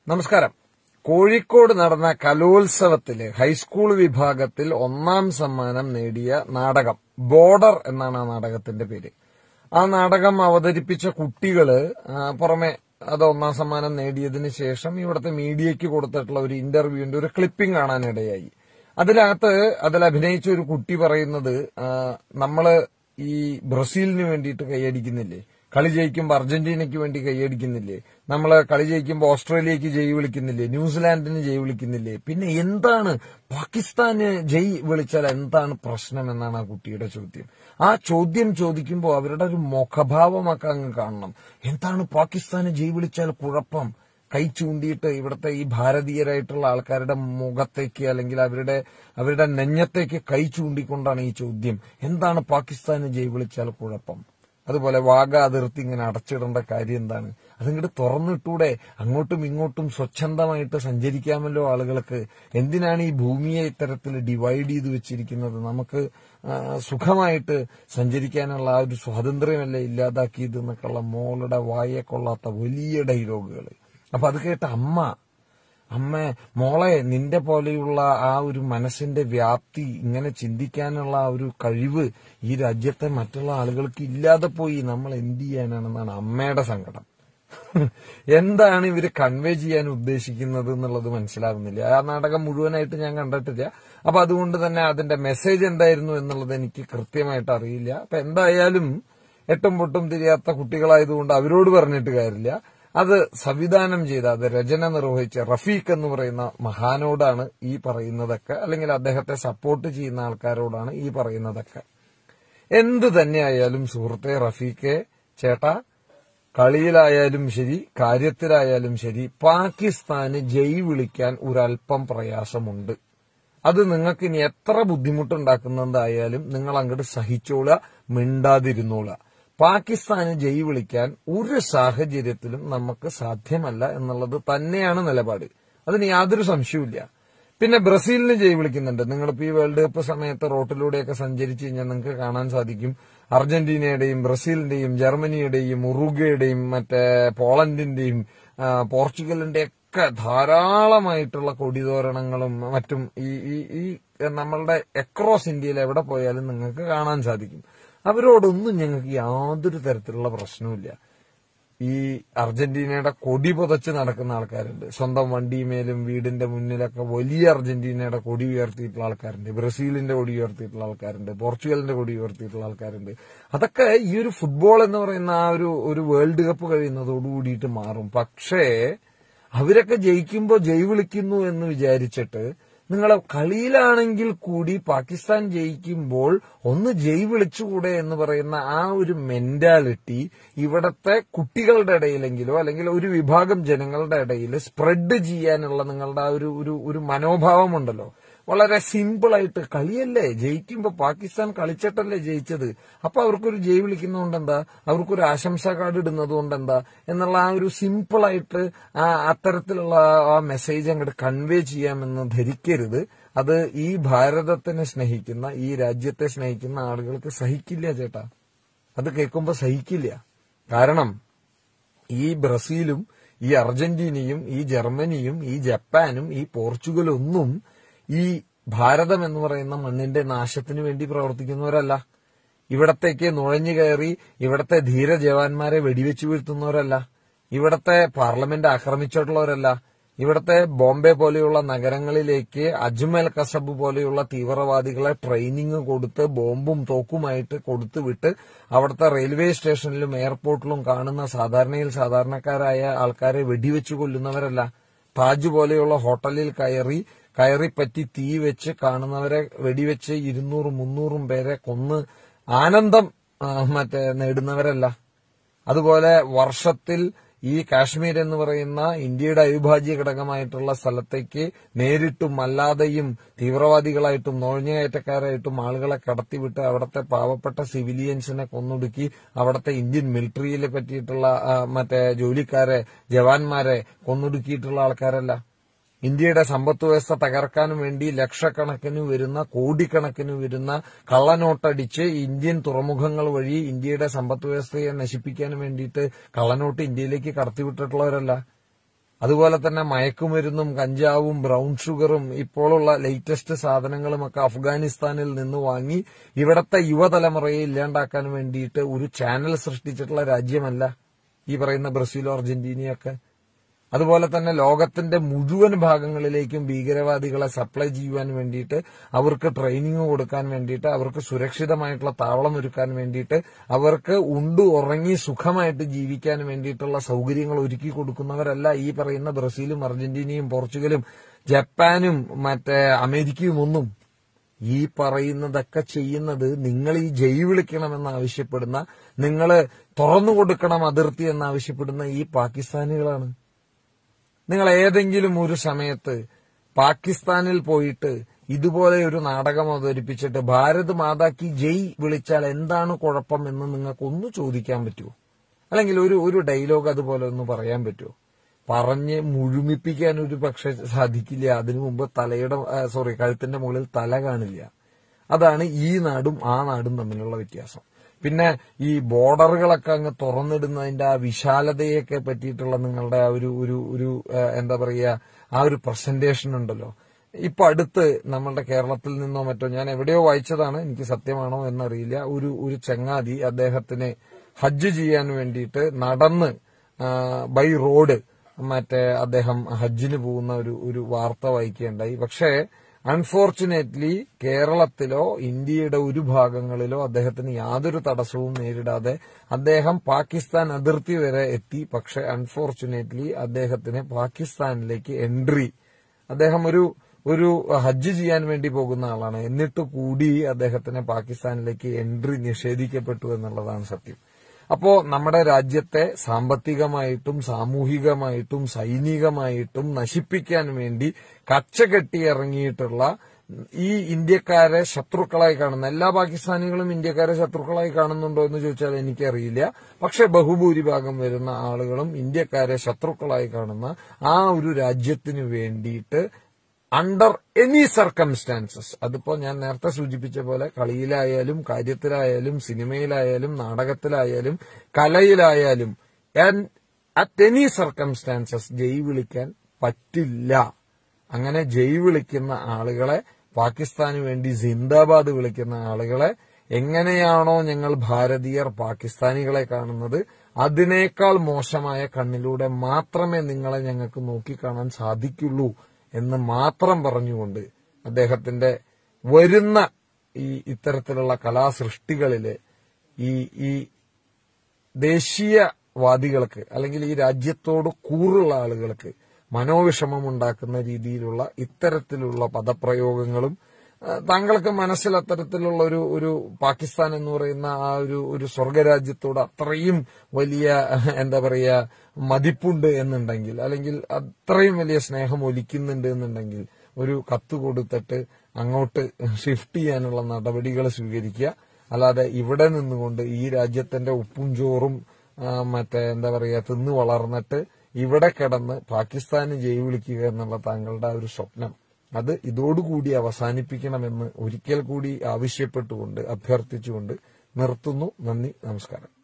നമസ്കാരം കോഴിക്കോട് നടന്ന കലോത്സവത്തില് ഹൈസ്കൂൾ വിഭാഗത്തിൽ ഒന്നാം സമ്മാനം നേടിയ നാടകം ബോർഡർ എന്നാണ് ആ നാടകത്തിന്റെ പേര് ആ നാടകം അവതരിപ്പിച്ച കുട്ടികള് ആ, പുറമെ അത് ഒന്നാം സമ്മാനം നേടിയതിന് ശേഷം ഇവിടുത്തെ മീഡിയയ്ക്ക് കൊടുത്തിട്ടുള്ള ഒരു ഇന്റർവ്യൂവിന്റെ ഒരു ക്ലിപ്പിംഗ് കാണാനിടയായി അതിനകത്ത് അതിൽ അഭിനയിച്ച ഒരു കുട്ടി പറയുന്നത് ആ, നമ്മള് ഈ ബ്രസീലിന് വേണ്ടിയിട്ട് കൈയടിക്കുന്നില്ലേ കളി ജയിക്കുമ്പോൾ അർജന്റീനയ്ക്ക് വേണ്ടി കൈയടിക്കുന്നില്ലേ നമ്മൾ കളി ജയിക്കുമ്പോൾ ഓസ്ട്രേലിയക്ക് ജയ് വിളിക്കുന്നില്ലേ ന്യൂസിലാൻഡിന് ജയ് വിളിക്കുന്നില്ലേ പിന്നെ എന്താണ് പാകിസ്ഥാന് ജയ് വിളിച്ചാൽ എന്താണ് പ്രശ്നം എന്നാണ് ആ കുട്ടിയുടെ ചോദ്യം ആ ചോദ്യം ചോദിക്കുമ്പോൾ അവരുടെ ഒരു മുഖഭാവമൊക്കെ അങ്ങ് കാണണം എന്താണ് പാകിസ്ഥാന് ജയ് വിളിച്ചാൽ കുഴപ്പം കൈ ചൂണ്ടിയിട്ട് ഇവിടുത്തെ ഈ ഭാരതീയരായിട്ടുള്ള ആൾക്കാരുടെ മുഖത്തേക്ക് അല്ലെങ്കിൽ അവരുടെ അവരുടെ നെഞ്ഞത്തേക്ക് കൈ ചൂണ്ടിക്കൊണ്ടാണ് ഈ ചോദ്യം എന്താണ് പാകിസ്ഥാന് ജയ് വിളിച്ചാൽ കുഴപ്പം അതുപോലെ വാഗ അതിർത്തി ഇങ്ങനെ അടച്ചിടേണ്ട കാര്യം എന്താണ് അതിങ്ങോട്ട് തുറന്നിട്ടൂടെ അങ്ങോട്ടും ഇങ്ങോട്ടും സ്വച്ഛന്തമായിട്ട് സഞ്ചരിക്കാമല്ലോ ആളുകൾക്ക് എന്തിനാണ് ഈ ഭൂമിയെ ഇത്തരത്തിൽ ഡിവൈഡ് ചെയ്ത് വെച്ചിരിക്കുന്നത് നമുക്ക് ആ, സുഖമായിട്ട് സഞ്ചരിക്കാനുള്ള ആ ഒരു സ്വാതന്ത്ര്യമല്ലേ ഇല്ലാതാക്കിയത് എന്നൊക്കെയുള്ള മോളുടെ വായെ കൊള്ളാത്ത വലിയ ഡയലോഗുകൾ അപ്പൊ അത് കേട്ട അമ്മ അമ്മ മോളെ നിന്റെ പോലെയുള്ള ആ ഒരു മനസ്സിന്റെ വ്യാപ്തി ഇങ്ങനെ ചിന്തിക്കാനുള്ള ആ ഒരു കഴിവ് ഈ രാജ്യത്തെ മറ്റുള്ള ആളുകൾക്ക് ഇല്ലാതെ പോയി നമ്മൾ എന്ത് ചെയ്യാനാണെന്നാണ് അമ്മയുടെ സങ്കടം എന്താണ് ഇവര് കൺവേ ചെയ്യാൻ ഉദ്ദേശിക്കുന്നത് എന്നുള്ളത് മനസ്സിലാകുന്നില്ല ആ നാടകം മുഴുവനായിട്ട് ഞാൻ കണ്ടിട്ടില്ല അപ്പൊ അതുകൊണ്ട് തന്നെ അതിന്റെ മെസ്സേജ് എന്തായിരുന്നു എന്നുള്ളത് എനിക്ക് കൃത്യമായിട്ട് അറിയില്ല അപ്പൊ എന്തായാലും എട്ടും പൊട്ടും തിരിയാത്ത കുട്ടികളായതുകൊണ്ട് അവരോട് പറഞ്ഞിട്ട് കാര്യമില്ല അത് സംവിധാനം ചെയ്ത അത് രചന നിർവഹിച്ച റഫീഖ് എന്ന് പറയുന്ന മഹാനോടാണ് ഈ പറയുന്നതൊക്കെ അല്ലെങ്കിൽ അദ്ദേഹത്തെ സപ്പോർട്ട് ചെയ്യുന്ന ആൾക്കാരോടാണ് ഈ പറയുന്നതൊക്കെ എന്ത് തന്നെയായാലും സുഹൃത്തെ റഫീഖെ ചേട്ടാ കളിയിലായാലും ശരി കാര്യത്തിലായാലും ശരി പാകിസ്ഥാന് ജയ് വിളിക്കാൻ ഒരല്പം പ്രയാസമുണ്ട് അത് നിങ്ങൾക്ക് ഇനി എത്ര ബുദ്ധിമുട്ടുണ്ടാക്കുന്നതായാലും നിങ്ങൾ അങ്ങോട്ട് സഹിച്ചോള മിണ്ടാതിരുന്നോള പാകിസ്ഥാന് ജയ് വിളിക്കാൻ ഒരു സാഹചര്യത്തിലും നമുക്ക് സാധ്യമല്ല എന്നുള്ളത് തന്നെയാണ് നിലപാട് അതിന് യാതൊരു സംശയവുമില്ല പിന്നെ ബ്രസീലിന് ജയ് വിളിക്കുന്നുണ്ട് നിങ്ങളിപ്പോ ഈ വേൾഡ് കപ്പ് സമയത്ത് റോട്ടിലൂടെയൊക്കെ സഞ്ചരിച്ചു കഴിഞ്ഞാൽ നിങ്ങൾക്ക് കാണാൻ സാധിക്കും അർജന്റീനയുടെയും ബ്രസീലിന്റെയും ജർമ്മനിയുടെയും ഉറുഗയുടെയും മറ്റേ പോളണ്ടിന്റെയും ആ, പോർച്ചുഗലിന്റെ ഒക്കെ ധാരാളമായിട്ടുള്ള കൊടിതോരണങ്ങളും മറ്റും ഈ ഈ ഈ നമ്മളുടെ എക്രോസ് ഇന്ത്യയിൽ എവിടെ പോയാലും നിങ്ങൾക്ക് കാണാൻ സാധിക്കും അവരോടൊന്നും ഞങ്ങൾക്ക് യാതൊരു തരത്തിലുള്ള പ്രശ്നവുമില്ല ഈ അർജന്റീനയുടെ കൊടി പുതച്ച് നടക്കുന്ന ആൾക്കാരുണ്ട് സ്വന്തം വണ്ടിമേലും വീടിന്റെ മുന്നിലൊക്കെ വലിയ അർജന്റീനയുടെ കൊടി ഉയർത്തിയിട്ടുള്ള ആൾക്കാരുണ്ട് ബ്രസീലിന്റെ കൊടി ഉയർത്തിയിട്ടുള്ള ആൾക്കാരുണ്ട് പോർച്ചുഗലിന്റെ കൊടി ഉയർത്തിയിട്ടുള്ള ആൾക്കാരുണ്ട് അതൊക്കെ ഈ ഒരു ഫുട്ബോൾ എന്ന് പറയുന്ന ആ ഒരു ഒരു വേൾഡ് കപ്പ് കഴിയുന്നതോട് കൂടിയിട്ട് മാറും പക്ഷേ അവരൊക്കെ ജയിക്കുമ്പോൾ ജയ് വിളിക്കുന്നു എന്ന് വിചാരിച്ചിട്ട് നിങ്ങൾ കളിയിലാണെങ്കിൽ കൂടി പാകിസ്ഥാൻ ജയിക്കുമ്പോൾ ഒന്ന് ജയ് വിളിച്ചുകൂടെ എന്ന് പറയുന്ന ആ ഒരു മെന്റാലിറ്റി ഇവിടത്തെ കുട്ടികളുടെ ഇടയിലെങ്കിലോ അല്ലെങ്കിൽ ഒരു വിഭാഗം ജനങ്ങളുടെ ഇടയിൽ സ്പ്രെഡ് ചെയ്യാനുള്ള നിങ്ങളുടെ ആ ഒരു ഒരു ഒരു മനോഭാവമുണ്ടല്ലോ വളരെ സിമ്പിളായിട്ട് കളിയല്ലേ ജയിക്കുമ്പോ പാകിസ്ഥാൻ കളിച്ചിട്ടല്ലേ ജയിച്ചത് അപ്പൊ അവർക്കൊരു ജയ് വിളിക്കുന്നതുകൊണ്ട് എന്താ അവർക്കൊരു ആശംസാ കാർഡ് ഇടുന്നത് കൊണ്ട് എന്താ എന്നുള്ള ആ ഒരു സിമ്പിളായിട്ട് ആ അത്തരത്തിലുള്ള ആ മെസ്സേജ് അങ്ങോട്ട് കൺവേ ചെയ്യാമെന്ന് ധരിക്കരുത് അത് ഈ ഭാരതത്തിനെ സ്നേഹിക്കുന്ന ഈ രാജ്യത്തെ സ്നേഹിക്കുന്ന ആളുകൾക്ക് സഹിക്കില്ല ചേട്ടാ അത് കേൾക്കുമ്പോ സഹിക്കില്ല കാരണം ഈ ബ്രസീലും ഈ അർജന്റീനയും ഈ ജർമ്മനിയും ഈ ജപ്പാനും ഈ പോർച്ചുഗലും ഒന്നും ഈ ഭാരതം എന്ന് പറയുന്ന മണ്ണിന്റെ നാശത്തിന് വേണ്ടി പ്രവർത്തിക്കുന്നവരല്ല ഇവിടത്തേക്ക് നുഴഞ്ഞു കയറി ഇവിടത്തെ ധീര ജവാന്മാരെ വെടിവെച്ചു വീഴ്ത്തുന്നവരല്ല ഇവിടത്തെ പാർലമെന്റ് ആക്രമിച്ചിട്ടുള്ളവരല്ല ഇവിടത്തെ ബോംബെ പോലെയുള്ള നഗരങ്ങളിലേക്ക് അജ്മൽ കസബ് പോലെയുള്ള തീവ്രവാദികളെ ട്രെയിനിങ് കൊടുത്ത് ബോംബും തോക്കുമായിട്ട് കൊടുത്തു വിട്ട് അവിടുത്തെ റെയിൽവേ സ്റ്റേഷനിലും എയർപോർട്ടിലും കാണുന്ന സാധാരണയിൽ സാധാരണക്കാരായ ആൾക്കാരെ വെടിവെച്ചു കൊല്ലുന്നവരല്ല താജ് പോലെയുള്ള ഹോട്ടലിൽ കയറി കയറിപ്പറ്റി തീ വെച്ച് കാണുന്നവരെ വെടിവെച്ച് ഇരുന്നൂറും മുന്നൂറും പേരെ കൊന്ന് ആനന്ദം ആ, മറ്റേ നേടുന്നവരല്ല അതുപോലെ വർഷത്തിൽ ഈ കാശ്മീർ എന്ന് പറയുന്ന ഇന്ത്യയുടെ അവിഭാജ്യ ഘടകമായിട്ടുള്ള സ്ഥലത്തേക്ക് നേരിട്ടും അല്ലാതെയും തീവ്രവാദികളായിട്ടും നുഴഞ്ഞുകയറ്റക്കാരായിട്ടും ആളുകളെ കടത്തിവിട്ട് അവിടുത്തെ പാവപ്പെട്ട സിവിലിയൻസിനെ കൊന്നൊടുക്കി അവിടുത്തെ ഇന്ത്യൻ മിലിറ്ററിയിൽ പറ്റിയിട്ടുള്ള ആ, മറ്റേ ജോലിക്കാരെ ജവാന്മാരെ കൊന്നൊടുക്കിയിട്ടുള്ള ആൾക്കാരല്ല ഇന്ത്യയുടെ സമ്പത്ത് വ്യവസ്ഥ തകർക്കാനും വേണ്ടി ലക്ഷക്കണക്കിന് വരുന്ന കോടിക്കണക്കിന് വരുന്ന കള്ളനോട്ടടിച്ച് ഇന്ത്യൻ തുറമുഖങ്ങൾ വഴി ഇന്ത്യയുടെ സമ്പത്ത് വ്യവസ്ഥയെ നശിപ്പിക്കാൻ വേണ്ടിയിട്ട് കള്ളനോട്ട് ഇന്ത്യയിലേക്ക് കടത്തിവിട്ടിട്ടുള്ളവരല്ല അതുപോലെ തന്നെ മയക്കുമരുന്നും കഞ്ചാവും ബ്രൗൺ ഷുഗറും ഇപ്പോഴുള്ള ലേറ്റസ്റ്റ് സാധനങ്ങളുമൊക്കെ അഫ്ഗാനിസ്ഥാനിൽ നിന്ന് വാങ്ങി ഇവിടത്തെ യുവതലമുറയെ ഇല്ലാണ്ടാക്കാൻ വേണ്ടിയിട്ട് ഒരു ചാനൽ സൃഷ്ടിച്ചിട്ടുള്ള രാജ്യമല്ല ഈ പറയുന്ന ബ്രസീലോ അർജന്റീനയൊക്കെ അതുപോലെ തന്നെ ലോകത്തിന്റെ മുഴുവൻ ഭാഗങ്ങളിലേക്കും ഭീകരവാദികളെ സപ്ലൈ ചെയ്യുവാൻ വേണ്ടിയിട്ട് അവർക്ക് ട്രെയിനിങ് കൊടുക്കാൻ വേണ്ടിയിട്ട് അവർക്ക് സുരക്ഷിതമായിട്ടുള്ള താവളം ഒരുക്കാൻ വേണ്ടിയിട്ട് അവർക്ക് ഉണ്ടു ഉറങ്ങി സുഖമായിട്ട് ജീവിക്കാൻ വേണ്ടിയിട്ടുള്ള സൗകര്യങ്ങൾ ഒരുക്കി കൊടുക്കുന്നവരല്ല ഈ പറയുന്ന ബ്രസീലും അർജന്റീനയും പോർച്ചുഗലും ജപ്പാനും മറ്റേ അമേരിക്കയും ഒന്നും ഈ പറയുന്നതൊക്കെ ചെയ്യുന്നത് നിങ്ങൾ ഈ ജയ് വിളിക്കണമെന്ന് ആവശ്യപ്പെടുന്ന നിങ്ങൾ തുറന്നു കൊടുക്കണം അതിർത്തി എന്ന് ആവശ്യപ്പെടുന്ന ഈ പാകിസ്ഥാനികളാണ് നിങ്ങൾ ഏതെങ്കിലും ഒരു സമയത്ത് പാകിസ്ഥാനിൽ പോയിട്ട് ഇതുപോലെ ഒരു നാടകം അവതരിപ്പിച്ചിട്ട് ഭാരത് മാതാക്കി ജയ് വിളിച്ചാൽ എന്താണ് കുഴപ്പം എന്ന് നിങ്ങൾക്ക് ഒന്ന് ചോദിക്കാൻ പറ്റുമോ അല്ലെങ്കിൽ ഒരു ഒരു ഡയലോഗ് അതുപോലെ ഒന്ന് പറയാൻ പറ്റുമോ പറഞ്ഞ് മുഴുമിപ്പിക്കാൻ ഒരു പക്ഷെ സാധിക്കില്ല അതിനു മുമ്പ് തലയുടെ സോറി കഴുത്തിന്റെ മുകളിൽ തല കാണില്ല അതാണ് ഈ നാടും ആ നാടും തമ്മിലുള്ള വ്യത്യാസം പിന്നെ ഈ ബോർഡറുകളൊക്കെ അങ്ങ് തുറന്നിടുന്നതിന്റെ ആ വിശാലതയൊക്കെ പറ്റിയിട്ടുള്ള നിങ്ങളുടെ ആ ഒരു ഒരു ഒരു ഏഹ്, എന്താ പറയുക ആ ഒരു പ്രസന്റേഷൻ ഉണ്ടല്ലോ ഇപ്പൊ അടുത്ത് നമ്മളുടെ കേരളത്തിൽ നിന്നോ മറ്റോ ഞാൻ എവിടെയോ വായിച്ചതാണ് എനിക്ക് സത്യമാണോ എന്നറിയില്ല ഒരു ഒരു ചങ്ങാതി അദ്ദേഹത്തിന് ഹജ്ജ് ചെയ്യാൻ വേണ്ടിയിട്ട് നടന്ന് ബൈ റോഡ് മറ്റേ അദ്ദേഹം ഹജ്ജിന് പോകുന്ന ഒരു ഒരു വാർത്ത വായിക്കുകയുണ്ടായി പക്ഷേ അൺഫോർച്ചുനേറ്റ്ലി കേരളത്തിലോ ഇന്ത്യയുടെ ഒരു ഭാഗങ്ങളിലോ അദ്ദേഹത്തിന് യാതൊരു തടസ്സവും നേരിടാതെ അദ്ദേഹം പാകിസ്ഥാൻ അതിർത്തി വരെ എത്തി പക്ഷെ അൺഫോർച്ചുനേറ്റ്ലി അദ്ദേഹത്തിന് പാകിസ്ഥാനിലേക്ക് എൻട്രി അദ്ദേഹം ഒരു ഒരു ഹജ്ജ് ചെയ്യാൻ വേണ്ടി പോകുന്ന ആളാണ് എന്നിട്ട് കൂടി അദ്ദേഹത്തിന് പാകിസ്ഥാനിലേക്ക് എൻട്രി നിഷേധിക്കപ്പെട്ടു എന്നുള്ളതാണ് സത്യം അപ്പോ നമ്മുടെ രാജ്യത്തെ സാമ്പത്തികമായിട്ടും സാമൂഹികമായിട്ടും സൈനികമായിട്ടും നശിപ്പിക്കാൻ വേണ്ടി കച്ചകെട്ടി ഇറങ്ങിയിട്ടുള്ള ഈ ഇന്ത്യക്കാരെ ശത്രുക്കളായി കാണുന്ന എല്ലാ പാകിസ്ഥാനികളും ഇന്ത്യക്കാരെ ശത്രുക്കളായി കാണുന്നുണ്ടോ എന്ന് ചോദിച്ചാൽ എനിക്കറിയില്ല പക്ഷെ ബഹുഭൂരിഭാഗം വരുന്ന ആളുകളും ഇന്ത്യക്കാരെ ശത്രുക്കളായി കാണുന്ന ആ ഒരു രാജ്യത്തിന് വേണ്ടിയിട്ട് അണ്ടർ എനി സർക്കംസ്റ്റാൻസസ് അതിപ്പോ ഞാൻ നേരത്തെ സൂചിപ്പിച്ച പോലെ കളിയിലായാലും കാര്യത്തിലായാലും സിനിമയിലായാലും നാടകത്തിലായാലും കലയിലായാലും അറ്റ് എനി സർക്കംസ്റ്റാൻസസ് ജയ് വിളിക്കാൻ പറ്റില്ല അങ്ങനെ ജയ് വിളിക്കുന്ന ആളുകളെ പാകിസ്ഥാന് വേണ്ടി സിന്ദാബാദ് വിളിക്കുന്ന ആളുകളെ എങ്ങനെയാണോ ഞങ്ങൾ ഭാരതീയർ പാകിസ്ഥാനികളെ കാണുന്നത് അതിനേക്കാൾ മോശമായ കണ്ണിലൂടെ മാത്രമേ നിങ്ങളെ ഞങ്ങൾക്ക് നോക്കിക്കാണാൻ സാധിക്കുള്ളൂ എന്ന് മാത്രം പറഞ്ഞുകൊണ്ട് അദ്ദേഹത്തിന്റെ വരുന്ന ഈ ഇത്തരത്തിലുള്ള കലാസൃഷ്ടികളില് ഈ ഈ ദേശീയവാദികൾക്ക് അല്ലെങ്കിൽ ഈ രാജ്യത്തോട് കൂറുള്ള ആളുകൾക്ക് മനോവിഷമം ഉണ്ടാക്കുന്ന രീതിയിലുള്ള ഇത്തരത്തിലുള്ള പദപ്രയോഗങ്ങളും ആ, താങ്കൾക്ക് മനസ്സിൽ അത്തരത്തിലുള്ള ഒരു ഒരു പാകിസ്ഥാൻ എന്ന് പറയുന്ന ആ ഒരു ഒരു സ്വർഗരാജ്യത്തോട് അത്രയും വലിയ എന്താ പറയുക മതിപ്പുണ്ട് എന്നുണ്ടെങ്കിൽ അല്ലെങ്കിൽ അത്രയും വലിയ സ്നേഹം ഒലിക്കുന്നുണ്ട് എന്നുണ്ടെങ്കിൽ ഒരു കത്ത് കൊടുത്തിട്ട് അങ്ങോട്ട് ഷിഫ്റ്റ് ചെയ്യാനുള്ള നടപടികൾ സ്വീകരിക്കുക അല്ലാതെ ഇവിടെ നിന്നുകൊണ്ട് ഈ രാജ്യത്തിന്റെ ഉപ്പും ചോറും ആ, മറ്റേ എന്താ പറയുക തിന്നു വളർന്നിട്ട് ഇവിടെ കിടന്ന് പാകിസ്ഥാന് ജയ് വിളിക്കുക എന്നുള്ള താങ്കളുടെ ആ ഒരു സ്വപ്നം അത് ഇതോടുകൂടി അവസാനിപ്പിക്കണമെന്ന് ഒരിക്കൽ കൂടി ആവശ്യപ്പെട്ടുകൊണ്ട് അഭ്യർത്ഥിച്ചുകൊണ്ട് നിർത്തുന്നു നന്ദി നമസ്കാരം